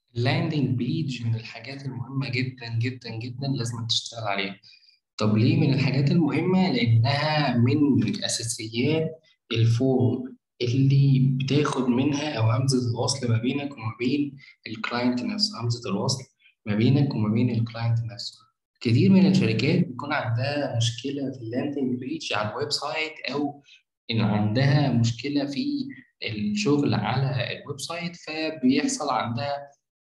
اللاندنج بيج من الحاجات المهمة جدا جدا جدا لازم تشتغل عليها طب ليه من الحاجات المهمة؟ لأنها من أساسيات الفورم اللي بتاخد منها أو همزة الوصل ما بينك وما بين الكلاينت نفسه همزة الوصل ما بينك وما بين الكلاينت نفسه كتير من الشركات بيكون عندها مشكلة في اللاندنج بيج على الويب سايت أو إن عندها مشكلة في الشغل على الويب سايت فبيحصل عندها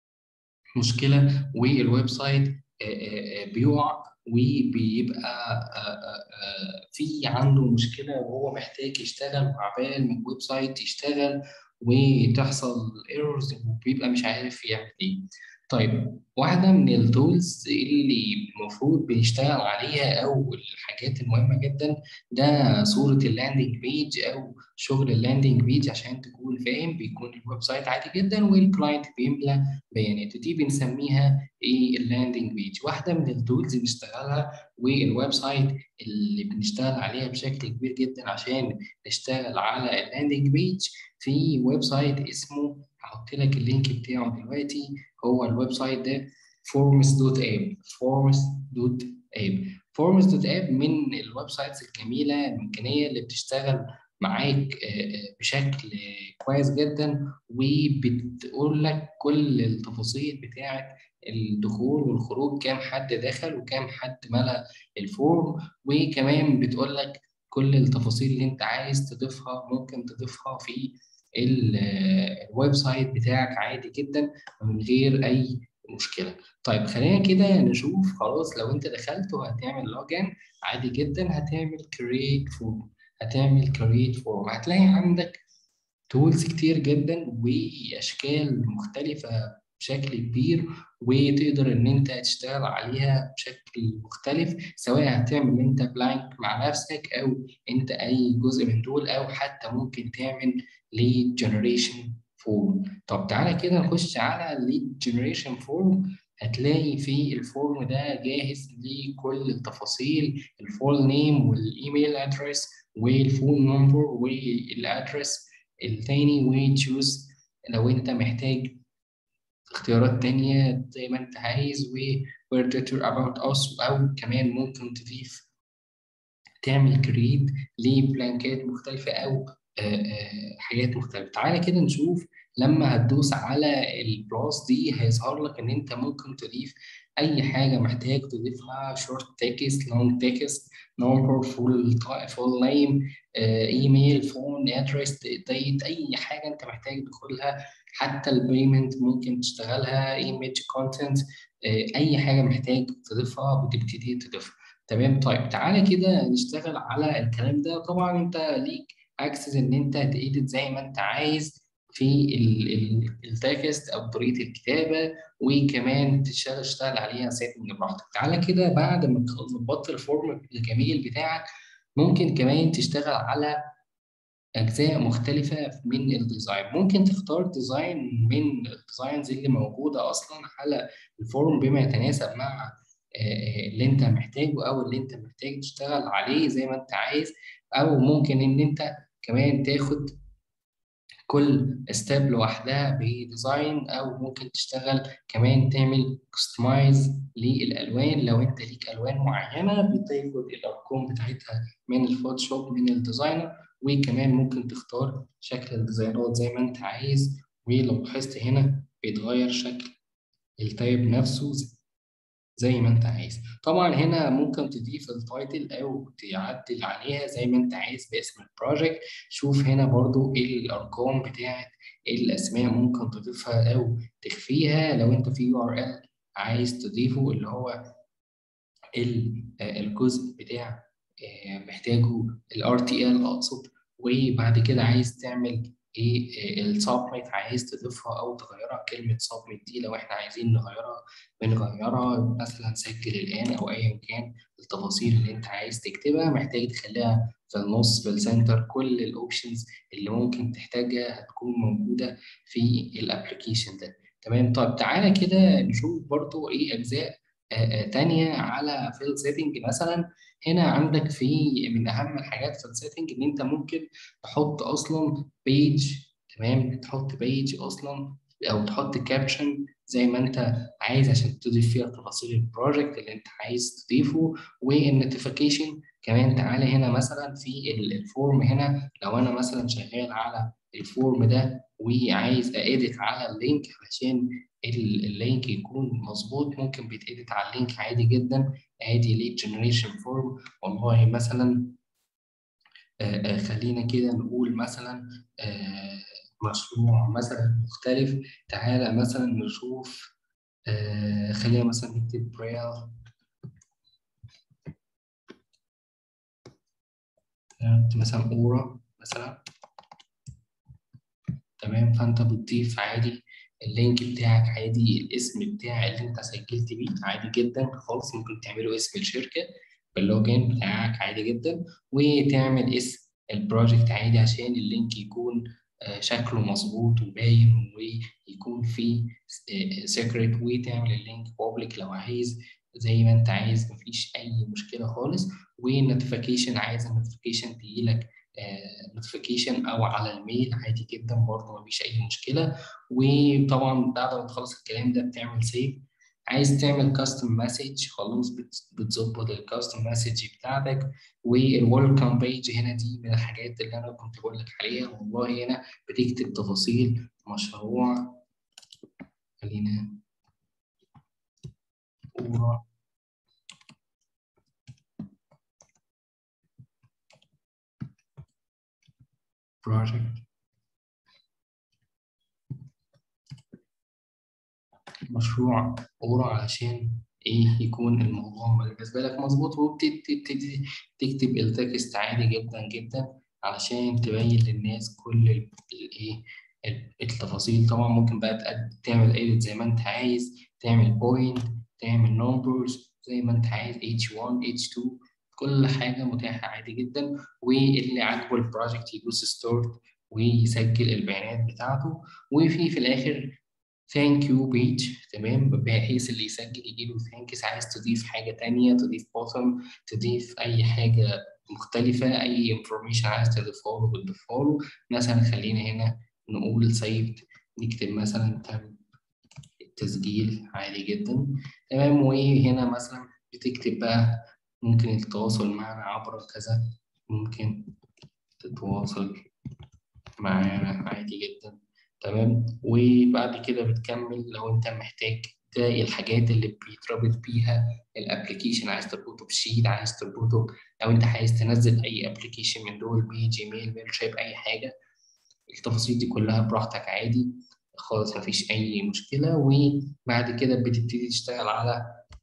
مشكلة والويب سايت بيقع وبيبقى في عنده مشكلة وهو محتاج يشتغل وعبال ما الويب سايت يشتغل وتحصل ايرورز وبيبقى مش عارف يعمل ايه. طيب واحدة من التولز اللي المفروض بنشتغل عليها أو الحاجات المهمة جدا ده صورة اللاندنج بيج أو شغل اللاندنج بيج عشان تكون فاهم بيكون الويب سايت عادي جدا والكلاينت بيملى بياناته دي بنسميها ايه اللاندنج بيج واحدة من التولز اللي بنشتغلها والويب سايت اللي بنشتغل عليها بشكل كبير جدا عشان نشتغل على اللاندنج بيج في ويب سايت اسمه هحط لك اللينك بتاعه دلوقتي هو الويب سايت ده forms.app forms.app forms.app من الويب سايتس الجميله المجانيه اللي بتشتغل معاك بشكل كويس جدا وبتقول لك كل التفاصيل بتاعه الدخول والخروج كام حد دخل وكام حد ملأ الفورم وكمان بتقول لك كل التفاصيل اللي انت عايز تضيفها ممكن تضيفها في الويب سايت بتاعك عادي جدا من غير اي مشكله طيب خلينا كده نشوف خلاص لو انت دخلت وهتعمل لوجن عادي جدا هتعمل كرييت فورم هتعمل كرييت فورم هتلاقي عندك تولز كتير جدا واشكال مختلفه بشكل كبير وتقدر ان انت تشتغل عليها بشكل مختلف سواء هتعمل انت بلانك مع نفسك او انت اي جزء من دول او حتى ممكن تعمل ليد جنريشن فورم طب تعالى كده نخش على الليد جنريشن فورم هتلاقي في الفورم ده جاهز لكل التفاصيل الفول نيم والايميل ادرس والفون نمبر والادرس التاني وتشوز لو انت محتاج اختيارات تانية زي ما انت عايز و where to about us او كمان ممكن تضيف تعمل كريت لبلانكات مختلفة او حاجات مختلفة تعالى كده نشوف لما هتدوس على البلاس دي هيظهر لك ان انت ممكن تضيف اي حاجة محتاج تضيفها شورت تكست لونج تكست نمبر فول فول نيم ايميل فون ادرس ديت اي حاجة انت محتاج تدخلها حتى البيمنت ممكن تشتغلها ايميج كونتنت اي حاجة محتاج تضيفها بتبتدي تضيفها تمام طيب تعالى كده نشتغل على الكلام ده طبعا انت ليك اكسس ان انت تأديت زي ما انت عايز في التكست او طريقه الكتابه وكمان تشتغل تشتغل عليها سيتنج براحتك تعالى كده بعد ما ظبطت الفورم الجميل بتاعك ممكن كمان تشتغل على اجزاء مختلفه من الديزاين ممكن تختار ديزاين من الديزاينز اللي موجوده اصلا على الفورم بما يتناسب مع اللي انت محتاجه او اللي انت محتاج تشتغل عليه زي ما انت عايز او ممكن ان انت كمان تاخد كل ستيب لوحدها بديزاين او ممكن تشتغل كمان تعمل كستمايز للالوان لو انت ليك الوان معينه بتاخد الارقام بتاعتها من الفوتوشوب من الديزاينر وكمان ممكن تختار شكل الديزاينات زي ما انت عايز ولو لاحظت هنا بيتغير شكل التايب نفسه زي ما انت عايز طبعا هنا ممكن تضيف التايتل او تعدل عليها زي ما انت عايز باسم البروجكت شوف هنا برضو ايه الارقام بتاعت ايه الاسماء ممكن تضيفها او تخفيها لو انت في يو ار ال عايز تضيفه اللي هو الجزء بتاع محتاجه الار تي ال اقصد وبعد كده عايز تعمل ايه السبميت عايز تضيفها او تغيرها كلمه سبميت دي لو احنا عايزين نغيرها بنغيرها مثلا سجل الان او ايا كان التفاصيل اللي انت عايز تكتبها محتاج تخليها في النص في السنتر كل الاوبشنز اللي ممكن تحتاجها هتكون موجوده في الابلكيشن ده تمام طيب تعالى كده نشوف برضو ايه اجزاء تانية على في السيتنج مثلا هنا عندك في من اهم الحاجات في السيتنج ان انت ممكن تحط اصلا بيج تمام تحط بيج اصلا او تحط كابشن زي ما انت عايز عشان تضيف فيها تفاصيل البروجكت اللي انت عايز تضيفه والنوتيفيكيشن كمان تعالى هنا مثلا في الفورم هنا لو انا مثلا شغال على الفورم ده وعايز اديت على اللينك علشان اللينك يكون مظبوط ممكن بيتأديت على اللينك عادي جدا ادي ليد جنريشن فورم والله مثلا آآ آآ خلينا كده نقول مثلا آآ مشروع مثلا مختلف تعالى مثلا نشوف آآ خلينا مثلا نكتب braille مثلا اورا مثلا تمام فانت بتضيف عادي اللينك بتاعك عادي الاسم بتاع اللي انت سجلت بيه عادي جدا خالص ممكن تعمله اسم الشركه باللوجين بتاعك عادي جدا وتعمل اسم البروجكت عادي عشان اللينك يكون شكله مظبوط وباين ويكون فيه سيكريت وتعمل اللينك بابليك لو عايز زي ما انت عايز مفيش اي مشكله خالص والنوتيفيكيشن عايز النوتيفيكيشن تجيلك نوتيفيكيشن او على الميل عادي جدا برضه مفيش اي مشكله وطبعا بعد ما تخلص الكلام ده بتعمل سيف عايز تعمل كاستم مسج خلاص بتظبط الكاستم مسج بتاعتك والويلكم بيج هنا دي من الحاجات اللي انا كنت بقول لك عليها والله هنا بتكتب تفاصيل مشروع خلينا اورا project مشروع اورا علشان ايه يكون الموضوع بالنسبه لك مظبوط وبتبتدي تكتب التكست عادي جدا جدا علشان تبين للناس كل الايه التفاصيل طبعا ممكن بقى تعمل ايديت زي ما انت عايز تعمل بوينت تعمل نمبرز زي ما انت عايز H1 H2 كل حاجه متاحه عادي جدا واللي عاجبه البروجكت يدوس ستارت ويسجل البيانات بتاعته وفي في الاخر ثانك يو بيج تمام بحيث اللي يسجل يجي له ثانكس عايز تضيف حاجه تانية تضيف بوتم تضيف اي حاجه مختلفه اي انفورميشن عايز تضيفها له بتضيفها له مثلا خلينا هنا نقول سيفد نكتب مثلا تم التسجيل عادي جدا تمام وهنا مثلا بتكتب بقى ممكن التواصل معنا عبر كذا ممكن تتواصل معانا عادي جدا تمام وبعد كده بتكمل لو انت محتاج تلاقي الحاجات اللي بيتربط بيها الابلكيشن عايز تربطه بشيت عايز تربطه لو انت عايز تنزل اي ابلكيشن من دول بجيميل ميل شيب اي حاجه التفاصيل دي كلها براحتك عادي خالص مفيش اي مشكله وبعد كده بتبتدي تشتغل على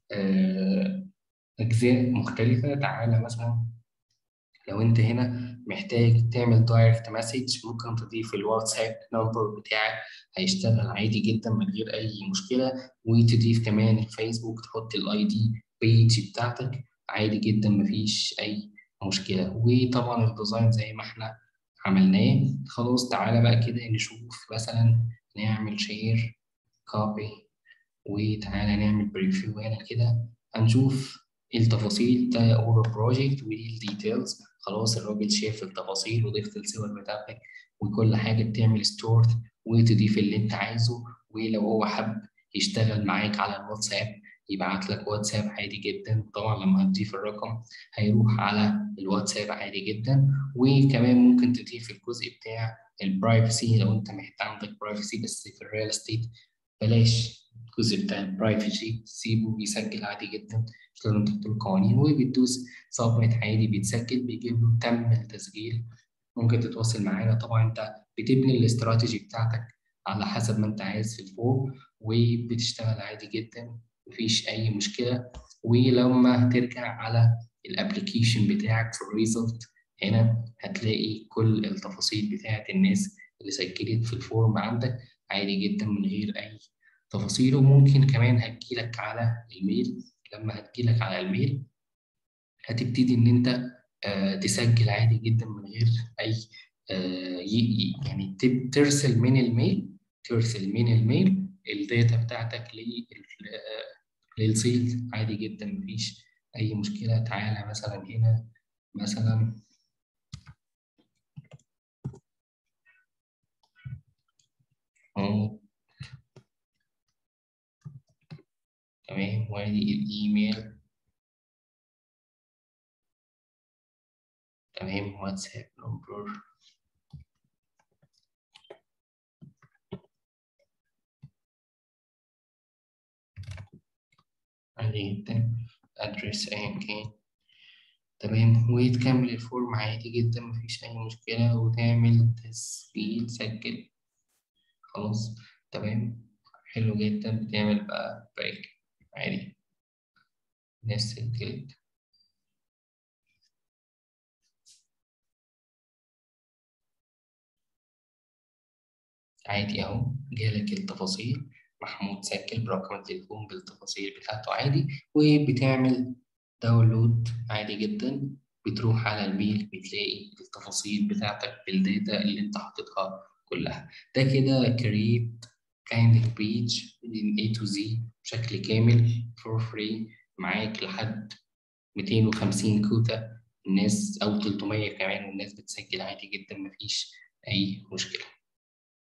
اجزاء مختلفه تعالى مثلا لو انت هنا محتاج تعمل دايركت مسج ممكن تضيف الواتساب نمبر بتاعك هيشتغل عادي جدا من غير اي مشكله وتضيف كمان الفيسبوك تحط الاي دي بيج بتاعتك عادي جدا مفيش اي مشكله وطبعا الديزاين زي ما احنا عملناه خلاص تعالى بقى كده نشوف مثلا نعمل شير كوبي وتعالى نعمل بريفيو هنا كده هنشوف التفاصيل ده اورا بروجكت ودي الديتيلز خلاص الراجل شاف التفاصيل وضفت الصور بتاعتك وكل حاجه بتعمل ستور وتضيف اللي انت عايزه ولو هو حب يشتغل معاك على الواتساب يبعت لك واتساب عادي جدا طبعا لما هتضيف الرقم هيروح على الواتساب عادي جدا وكمان ممكن تضيف الجزء بتاع البرايفسي لو انت محتاج عندك برايفسي بس في الريال استيت بلاش الجزء بتاع البرايفسي سيبه بيسجل عادي جدا مش لازم تكتب القوانين وبتدوس سبميت عادي بيتسجل بيجيب له تم التسجيل ممكن تتواصل معانا طبعا انت بتبني الاستراتيجي بتاعتك على حسب ما انت عايز في الفوق وبتشتغل عادي جدا مفيش اي مشكله ولما ترجع على الابلكيشن بتاعك في الريزلت هنا هتلاقي كل التفاصيل بتاعت الناس اللي سجلت في الفورم عندك عادي جدا من غير اي تفاصيل وممكن كمان هتجيلك على الميل لما هتجيلك على الميل هتبتدي ان انت آه تسجل عادي جدا من غير اي آه يعني ترسل من الميل ترسل من الميل الداتا بتاعتك للسيلز عادي جدا مفيش اي مشكله تعالى مثلا هنا مثلا وادي الايميل تمام واتساب نمبر عادي جدا ادرس ايا كان تمام وتكمل الفورم عادي جدا مفيش أي مشكلة وتعمل تسجيل سجل خلاص تمام حلو جدا بتعمل بقى بريك عادي ناس سجلت عادي أهو جالك التفاصيل محمود سجل برقم التليفون بالتفاصيل بتاعته عادي وبتعمل داونلود عادي جدا بتروح على الميل بتلاقي التفاصيل بتاعتك بالداتا اللي انت حاططها كلها ده كده create kind of page من A to Z بشكل كامل for free معاك لحد 250 كوتا الناس أو 300 كمان والناس بتسجل عادي جدا مفيش أي مشكلة